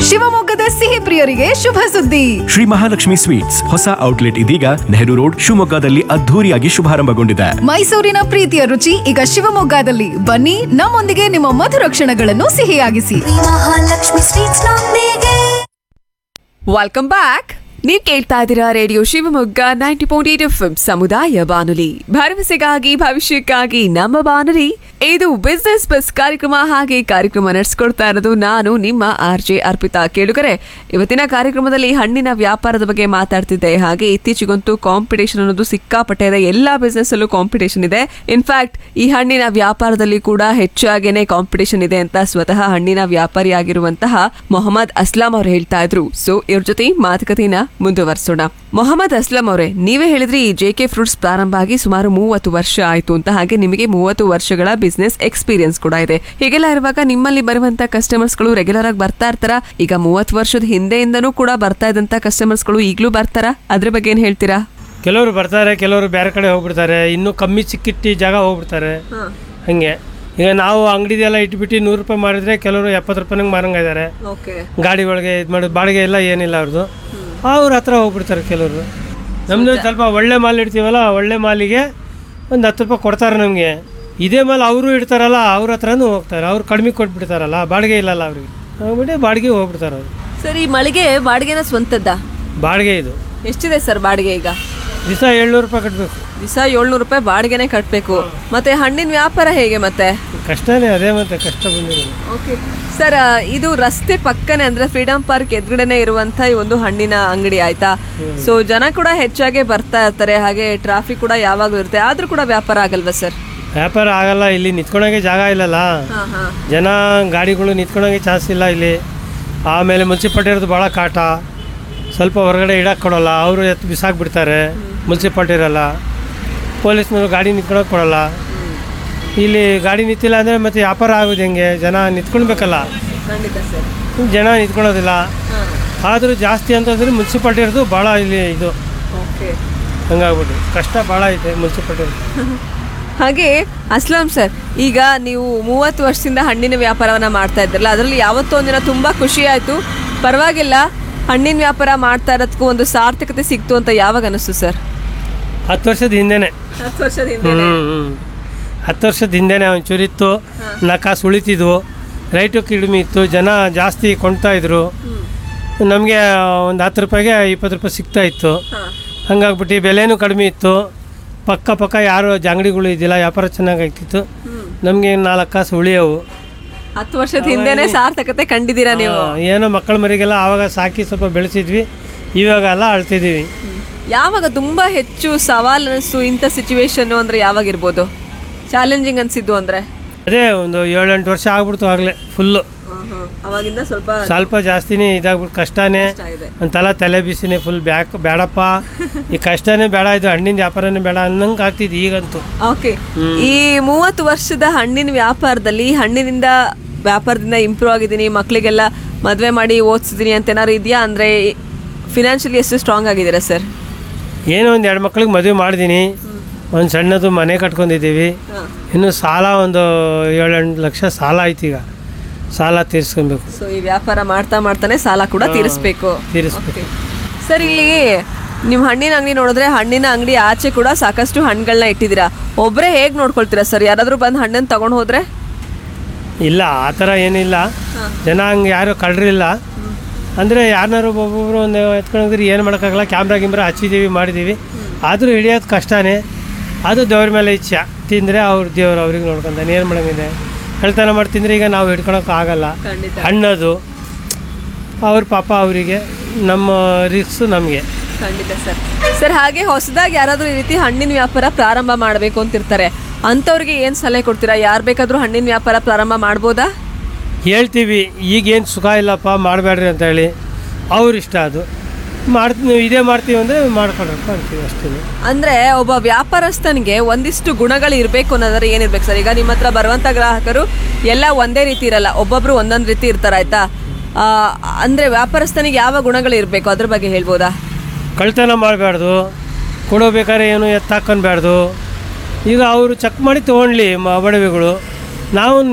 ಶಿವಮೊಗ್ಗದ ಸಿಹಿ ಪ್ರಿಯರಿಗೆ ಶುಭ ಸುದ್ದಿ ಶ್ರೀ ಮಹಾಲಕ್ಷ್ಮಿ ಸ್ವೀಟ್ಸ್ ಹೊಸ ಔಟ್ಲೆಟ್ ಇದೀಗ ನೆಹರು ರೋಡ್ ಶಿವಮೊಗ್ಗದಲ್ಲಿ ಅದ್ಧೂರಿಯಾಗಿ ಶುಭಾರಂಭಗೊಂಡಿದೆ ಮೈಸೂರಿನ ಪ್ರೀತಿಯ ರುಚಿ ಈಗ ಶಿವಮೊಗ್ಗದಲ್ಲಿ ಬನ್ನಿ ನಮ್ಮೊಂದಿಗೆ ನಿಮ್ಮ ಮಧುರ ಕ್ಷಣಗಳನ್ನು ಸಿಹಿಯಾಗಿಸಿ ಮಹಾಲಕ್ಷ್ಮಿ ಸ್ವೀಟ್ಸ್ ನೊಂದಿಗೆ ವೆಲ್ಕಮ್ ಬ್ಯಾಕ್ ನೀವು ಕೇಳ್ತಾ ಇದ್ದೀರಾ radio Shivamogga ninety point eight F ಸಮುದಾಯ ಬಾನುಲಿ ಭರವಸೆಗಾಗಿ ಭವಿಷ್ಯಕ್ಕಾಗಿ ನಮ್ಮ ಬಾನುಲಿ ಇದು ಬಿಸ್ನೆಸ್ ಬಸ್ ಕಾರ್ಯಕ್ರಮ ಹಾಗೆ ಕಾರ್ಯಕ್ರಮ ನಡೆಸ್ಕೊಡ್ತಾ ಇರೋದು ನಾನು ನಿಮ್ಮ ಆರ್ ಜೆ ಅರ್ಪಿತಾ ಕೇಳುಗರೆ ಇವತ್ತಿನ ಕಾರ್ಯಕ್ರಮದಲ್ಲಿ ಹಣ್ಣಿನ ವ್ಯಾಪಾರದ ಬಗ್ಗೆ ಮಾತಾಡ್ತಿದ್ದೆ ಹಾಗೆ ಇತ್ತೀಚೆಗಂತೂ ಕಾಂಪಿಟೇಷನ್ ಅನ್ನೋದು ಸಿಕ್ಕಾಪಟ್ಟೆ ಇದೆ ಎಲ್ಲಾ ಬಿಸ್ನೆಸ್ ಅಲ್ಲೂ ಕಾಂಪಿಟೇಷನ್ ಇದೆ ಇನ್ಫ್ಯಾಕ್ಟ್ ಈ ಹಣ್ಣಿನ ವ್ಯಾಪಾರದಲ್ಲಿ ಕೂಡ ಹೆಚ್ಚಾಗೇನೆ ಕಾಂಪಿಟೇಷನ್ ಇದೆ ಅಂತ ಸ್ವತಃ ಹಣ್ಣಿನ ವ್ಯಾಪಾರಿ ಆಗಿರುವಂತಹ ಮೊಹಮ್ಮದ್ ಅಸ್ಲಾಂ ಅವ್ರು ಹೇಳ್ತಾ ಇದ್ರು ಸೊ ಇವ್ರ ಜೊತೆ ಮಾತುಕತೆನ ಮುಂದುವರಿಸೋಣ ಮೊಹಮ್ಮದ್ ಅಸ್ಲಾಂ ಅವರೇ ನೀವೇ ಹೇಳಿದ್ರಿ ಈ ಜೆ ಕೆ ಫ್ರೂಟ್ಸ್ ಪ್ರಾರಂಭ ಆಗಿ ಸುಮಾರು ಮೂವತ್ತು ವರ್ಷ ಆಯ್ತು ಅಂತ ಹಾಗೆ ನಿಮಗೆ ಮೂವತ್ತು ವರ್ಷಗಳ ಬಿಸ್ನೆಸ್ ಎಕ್ಸ್ಪೀರಿಯನ್ಸ್ ಕೂಡ ಇದೆ ಹೀಗೆಲ್ಲ ಇರುವಾಗ ನಿಮ್ಮಲ್ಲಿ ಬರುವಂತ ಕಸ್ಟಮರ್ಸ್ ಗಳು ರೆಗ್ಯುಲರ್ ಆಗಿ ಬರ್ತಾ ಇರ್ತಾರ ಈಗ ಮೂವತ್ತು ವರ್ಷದ ಹಿಂದೆಯಿಂದನೂ ಕೂಡ ಬರ್ತಾ ಇದ್ದಂತ ಕಸ್ಟಮರ್ಸ್ ಗಳು ಈಗಲೂ ಬರ್ತಾರಾ ಅದ್ರ ಬಗ್ಗೆ ಏನ್ ಹೇಳ್ತೀರಾ ಕೆಲವರು ಬರ್ತಾರೆ ಕೆಲವರು ಬೇರೆ ಕಡೆ ಹೋಗ್ಬಿಡ್ತಾರೆ ಇನ್ನೂ ಕಮ್ಮಿ ಸಿಕ್ಕಿಟ್ಟು ಜಾಗ ಹೋಗ್ಬಿಡ್ತಾರೆ ಹಂಗೆ ಈಗ ನಾವು ಅಂಗಡಿದೆಲ್ಲ ಇಟ್ಬಿಟ್ಟು ನೂರು ರೂಪಾಯಿ ಮಾಡಿದ್ರೆ ಕೆಲವರು ಎಪ್ಪತ್ತು ರೂಪಾಯಿನಂಗೆ ಮಾರಂಗ ಇದ್ದಾರೆ ಓಕೆ ಗಾಡಿ ಒಳಗೆ ಇದು ಮಾಡಿ ಬಾಡಿಗೆ ಎಲ್ಲ ಏನಿಲ್ಲ ಅವ್ರದ್ದು ಅವ್ರ ಹತ್ರ ಹೋಗ್ಬಿಡ್ತಾರೆ ಕೆಲವರು ನಮ್ಮದು ಸ್ವಲ್ಪ ಒಳ್ಳೆ ಮಾಲ್ ಇಡ್ತೀವಲ್ಲ ಒಳ್ಳೆ ಮಾಲಿಗೆ ಒಂದು ಹತ್ತು ರೂಪಾಯಿ ಕೊಡ್ತಾರೆ ನಮಗೆ ಇದೇ ಮಾಲ್ ಅವರು ಇಡ್ತಾರಲ್ಲ ಅವ್ರ ಹತ್ರನೂ ಹೋಗ್ತಾರೆ ಅವ್ರು ಕಡಿಮೆ ಕೊಟ್ಬಿಡ್ತಾರಲ್ಲ ಬಾಡಿಗೆ ಇಲ್ಲಲ್ಲ ಅವ್ರಿಗೆ ಹೋಗ್ಬಿಟ್ಟು ಬಾಡಿಗೆ ಹೋಗ್ಬಿಡ್ತಾರೆ ಅವರು ಸರ್ ಈ ಮಳಿಗೆ ಬಾಡಿಗೆನ ಸ್ವಂತದ್ದ ಬಾಡಿಗೆ ಇದು ಎಷ್ಟಿದೆ ಸರ್ ಬಾಡಿಗೆ ಈಗ ದಿವಸ ಏಳ್ನೂರು ರೂಪಾಯಿ ಕಟ್ಟಬೇಕು ದಿವಸ ಏಳ್ನೂರು ರೂಪಾಯಿ ಬಾಡಿಗೆನೆ ಕಟ್ಟಬೇಕು ಮತ್ತೆ ಹಣ್ಣಿನ ವ್ಯಾಪಾರ ಹೇಗೆ ಮತ್ತೆ ಕಷ್ಟನೇ ಅದೇ ಮತ್ತೆ ಕಷ್ಟ ಬಂದಿರೋದು ಓಕೆ ಸರ್ ಇದು ರಸ್ತೆ ಪಕ್ಕನೆ ಅಂದ್ರೆ ಫ್ರೀಡಂ ಪಾರ್ಕ್ ಎದುರುಗಡೆನೆ ಇರುವಂತ ಈ ಒಂದು ಹಣ್ಣಿನ ಅಂಗಡಿ ಆಯ್ತಾ ಸೊ ಜನ ಕೂಡ ಹೆಚ್ಚಾಗಿ ಬರ್ತಾ ಇರ್ತಾರೆ ಹಾಗೆ ಟ್ರಾಫಿಕ್ ಕೂಡ ಯಾವಾಗಲೂ ಇರುತ್ತೆ ಆದ್ರೂ ಕೂಡ ವ್ಯಾಪಾರ ಆಗಲ್ವಾ ಸರ್ ವ್ಯಾಪಾರ ಆಗಲ್ಲ ಇಲ್ಲಿ ನಿಂತ್ಕೊಳಕ್ಕೆ ಜಾಗ ಇಲ್ಲಲ್ಲ ಜನ ಗಾಡಿಗಳು ನಿಂತ್ಕೊಳಕ್ಕೆ ಚಾನ್ಸ್ ಇಲ್ಲ ಇಲ್ಲಿ ಆಮೇಲೆ ಮುನ್ಸಿಪಾಲ್ಟಿಯವ್ರದ್ದು ಭಾಳ ಕಾಟ ಸ್ವಲ್ಪ ಹೊರಗಡೆ ಇಡಕ್ಕೆ ಕೊಡೋಲ್ಲ ಅವರು ಎತ್ತು ಬಿಸಾಕ್ಬಿಡ್ತಾರೆ ಮುನ್ಸಿಪಾಲ್ಟಿ ಇರಲ್ಲ ಪೊಲೀಸ್ನವರು ಗಾಡಿ ನಿಂತ್ಕೊಳಕ್ಕೆ ಕೊಡಲ್ಲ ಇಲ್ಲಿ ಗಾಡಿ ನಿಂತಿಲ್ಲ ಅಂದರೆ ಮತ್ತೆ ವ್ಯಾಪಾರ ಆಗೋದು ಹೆಂಗೆ ಜನ ನಿಂತ್ಕೊಳ್ಬೇಕಲ್ಲ ಖಂಡಿತ ಸರ್ ಜನ ನಿಂತ್ಕೊಳ್ಳೋದಿಲ್ಲ ಆದರೂ ಜಾಸ್ತಿ ಅಂತಂದರೆ ಮುನ್ಸಿಪಾಲ್ಟಿಯವ್ರದ್ದು ಭಾಳ ಇಲ್ಲಿ ಇದು ಓಕೆ ಹಂಗಾಗ್ಬಿಟ್ಟು ಕಷ್ಟ ಭಾಳ ಐತೆ ಮುನ್ಸಿಪಾಲ್ಟಿ ಹಾಗೆ ಅಸ್ಲಾಂ ಸರ್ ಈಗ ನೀವು ಮೂವತ್ತು ವರ್ಷದಿಂದ ಹಣ್ಣಿನ ವ್ಯಾಪಾರವನ್ನ ಮಾಡ್ತಾ ಇದ್ರಲ್ಲ ಅದರಲ್ಲಿ ಯಾವತ್ತೋ ಒಂದಿನ ತುಂಬಾ ಖುಷಿ ಆಯ್ತು ಪರವಾಗಿಲ್ಲ ಹಣ್ಣಿನ ವ್ಯಾಪಾರ ಮಾಡ್ತಾ ಇರೋದಕ್ಕೂ ಒಂದು ಸಾರ್ಥಕತೆ ಸಿಕ್ತು ಅಂತ ಯಾವಾಗ ಅನಿಸ್ತು ಸರ್ ಹತ್ತು ವರ್ಷದ ಹಿಂದೆನೇ ಹತ್ತು ವರ್ಷದ ಹ್ಞೂ ಹ್ಞೂ ಹತ್ತು ವರ್ಷದ ಹಿಂದೆನೇ ಒಂಚೂರು ಇತ್ತು ನಾ ಕಾಸು ಉಳಿತಿದ್ವು ರೈಟು ಕಡಿಮೆ ಇತ್ತು ಜನ ಜಾಸ್ತಿ ಕೊಂಡ್ತಾ ಇದ್ರು ನಮಗೆ ಒಂದು ಹತ್ತು ರೂಪಾಯಿಗೆ ಇಪ್ಪತ್ತು ರೂಪಾಯಿ ಸಿಗ್ತಾ ಇತ್ತು ಹಂಗಾಗ್ಬಿಟ್ಟು ಬೆಲೆನೂ ಕಡಿಮೆ ಇತ್ತು ಪಕ್ಕ ಪಕ್ಕ ಯಾರು ಅಂಗಡಿಗಳು ಇದ್ದಿಲ್ಲ ವ್ಯಾಪಾರ ಚೆನ್ನಾಗಿ ಆಗ್ತಿತ್ತು ನಮಗೆ ನಾಲ್ಕು ಕಾಸು ಉಳಿಯವು ಹತ್ತು ವರ್ಷದ ಹಿಂದೆನೆ ಸಾರ್ಥಕತೆ ಕಂಡಿದ್ದೀರಾ ನೀವು ಆ, ಏನೋ ಮಕ್ಕಳ ಮರಿಗೆಲ್ಲ ಆವಾಗ ಸಾಕಿ ಸ್ವಲ್ಪ ಬೆಳೆಸಿದ್ವಿ ಇವಾಗ ಎಲ್ಲ ಅಳ್ತಿದ್ದೀವಿ ಯಾವಾಗ ತುಂಬಾ ಹೆಚ್ಚು ಸವಾಲ್ ಅನಿಸ್ತು ಇಂಥ ಸಿಚುವೇಶನ್ ಅಂದ್ರೆ ಯಾವಾಗ ಇರ್ಬೋದು ಚಾಲೆಂಜಿಂಗ್ ಅನ್ಸಿದ್ದು ಅಂದ್ರೆ ಅದೇ ಒಂದು ಏಳೆಂಟು ವರ್ಷ ಆಗ್ಬಿಡ್ತು ಆಗಲೇ ಫುಲ್ಲು ಅವಾಗಿಂದ ಸ್ವಲ್ಪ ಸ್ವಲ್ಪ ಜಾಸ್ತಿನೇ ಇದಾಗ್ಬಿಟ್ಟು ಕಷ್ಟನೇ ಇದೆ. ಒಂಥರ ತಲೆ ಬಿಸಿನೇ ಫುಲ್ ಬ್ಯಾಕ್ ಬೇಡಪ್ಪ ಈ ಕಷ್ಟನೇ ಬೇಡ ಇದು ಹಣ್ಣಿನ ವ್ಯಾಪಾರನೇ ಬೇಡ ಅನ್ನಂಗೆ ಆಗ್ತಿದ್ದು ಈಗಂತೂ ಓಕೆ ಈ ಮೂವತ್ತು ವರ್ಷದ ಹಣ್ಣಿನ ವ್ಯಾಪಾರದಲ್ಲಿ ಹಣ್ಣಿನಿಂದ ವ್ಯಾಪಾರದಿಂದ ಇಂಪ್ರೂವ್ ಆಗಿದ್ದೀನಿ ಮಕ್ಕಳಿಗೆಲ್ಲ ಮದುವೆ ಮಾಡಿ ಓದಿಸಿದ್ದೀನಿ ಅಂತ ಏನಾದ್ರು ಇದೆಯಾ ಅಂದ್ರೆ ಫಿನಾನ್ಷಿಯಲಿ ಎಷ್ಟು ಸ್ಟ್ರಾಂಗ್ ಆಗಿದ್ದೀರಾ ಸರ್ ಏನೋ ಒಂದು ಎರಡು ಮಕ್ಳಿಗೆ ಮದುವೆ ಮಾಡಿದ್ದೀನಿ ಒಂದು ಸಣ್ಣದು ಮನೆ ಕಟ್ಕೊಂಡಿದ್ದೀವಿ ಇನ್ನು ಸಾಲ ಒಂದು ಏಳೆಂಟು ಲಕ್ಷ ಸಾಲ ಐತಿ ಈಗ ಸಾಲ ತೀರಿಸ್ಕೊಬೇಕು ಸೊ ಈ ವ್ಯಾಪಾರ ಮಾಡ್ತಾ ಮಾಡ್ತಾನೆ ಸಾಲ ಕೂಡ ತೀರಿಸ್ಬೇಕು ತೀರಿಸ್ಬೇಕು ಸರ್ ಇಲ್ಲಿ ನಿಮ್ಮ ಹಣ್ಣಿನ ಅಂಗಡಿ ನೋಡಿದ್ರೆ ಹಣ್ಣಿನ ಅಂಗಡಿ ಆಚೆ ಕೂಡ ಸಾಕಷ್ಟು ಹಣ್ಣುಗಳನ್ನ ಇಟ್ಟಿದ್ದೀರಾ ಒಬ್ಬರೇ ಹೇಗೆ ನೋಡ್ಕೊಳ್ತೀರಾ ಸರ್ ಯಾರಾದರೂ ಬಂದು ಹಣ್ಣನ್ನು ತಗೊಂಡು ಹೋದ್ರೆ ಇಲ್ಲ ಆ ಥರ ಏನಿಲ್ಲ ಜನ ಹಂಗೆ ಯಾರು ಕಳ್ರಿಲ್ಲ ಅಂದರೆ ಯಾರನ್ನಾರು ಒಬ್ಬೊಬ್ಬರು ಒಂದು ಎತ್ಕೊಂಡ್ರೆ ಏನು ಮಾಡೋಕ್ಕಾಗಲ್ಲ ಕ್ಯಾಮ್ರಾ ಗಿಮ್ರಾ ಹಚ್ಚಿದ್ದೀವಿ ಮಾಡಿದ್ದೀವಿ ಆದರೂ ಹಿಡಿಯೋದು ಕಷ್ಟನೇ ಅದು ದೇವ್ರ ಮೇಲೆ ಇಚ್ಛೆ ತಿಂದರೆ ಅವ್ರ ದೇವ್ರು ಅವ್ರಿಗೆ ನೋಡ್ಕೊಂತಾನೆ ಏನು ಮಾಡೋಂಗಿದೆ ಕಳ್ತನ ಮಾಡಿ ತಿಂದರೆ ಈಗ ನಾವು ಹಿಡ್ಕೊಳಕ್ಕೆ ಆಗಲ್ಲ ಖಂಡಿತ. ಹಣ್ಣದು ಅವ್ರ ಪಾಪ ಅವರಿಗೆ ನಮ್ಮ ರಿಕ್ಸು ನಮಗೆ ಖಂಡಿತ ಸರ್ ಸರ್ ಹಾಗೆ ಹೊಸದಾಗಿ ಯಾರಾದರೂ ಈ ರೀತಿ ಹಣ್ಣಿನ ವ್ಯಾಪಾರ ಪ್ರಾರಂಭ ಮಾಡಬೇಕು ಅಂತಿರ್ತಾರೆ ಅಂಥವ್ರಿಗೆ ಏನು ಸಲಹೆ ಕೊಡ್ತೀರಾ ಯಾರು ಬೇಕಾದರೂ ಹಣ್ಣಿನ ವ್ಯಾಪಾರ ಪ್ರಾರಂಭ ಮಾಡ್ಬೋದಾ ಹೇಳ್ತೀವಿ ಈಗೇನು ಸುಖ ಇಲ್ಲಪ್ಪ ಮಾಡಬೇಡ್ರಿ ಅಂತ ಹೇಳಿ ಅವ್ರ ಇಷ್ಟ ಅದು ಮಾಡ್ತೀವಿ ನೀವು ಇದೇ ಮಾಡ್ತೀವಿ ಅಂದರೆ ಮಾಡ್ಕೊಳಕ್ಕೆ ಅಂತೀವಿ ಅಷ್ಟೇ ಅಂದ್ರೆ ಒಬ್ಬ ವ್ಯಾಪಾರಸ್ಥನಿಗೆ ಒಂದಿಷ್ಟು ಗುಣಗಳು ಇರಬೇಕು ಅನ್ನೋದ್ರೆ ಏನಿರ್ಬೇಕು ಸರ್ ಈಗ ನಿಮ್ಮ ಹತ್ರ ಬರುವಂತ ಗ್ರಾಹಕರು ಎಲ್ಲ ಒಂದೇ ರೀತಿ ಇರಲ್ಲ ಒಬ್ಬೊಬ್ರು ಒಂದೊಂದು ರೀತಿ ಇರ್ತಾರೆ ಆಯ್ತಾ ಆ, ಅಂದ್ರೆ ವ್ಯಾಪಾರಸ್ಥನಿಗೆ ಯಾವ ಗುಣಗಳು ಇರಬೇಕು ಅದ್ರ ಬಗ್ಗೆ ಹೇಳ್ಬೋದಾ ಕಳ್ತನ ಮಾಡಬಾರ್ದು ಕೊಡೋಬೇಕಾದ್ರೆ ಏನು ಎತ್ತಾಕೊಂಡ್ಬಾರ್ದು ಈಗ ಅವರು ಚೆಕ್ ಮಾಡಿ ತೊಗೊಳ್ಲಿ ಮ- ಒಡವೆಗಳು ನಾವು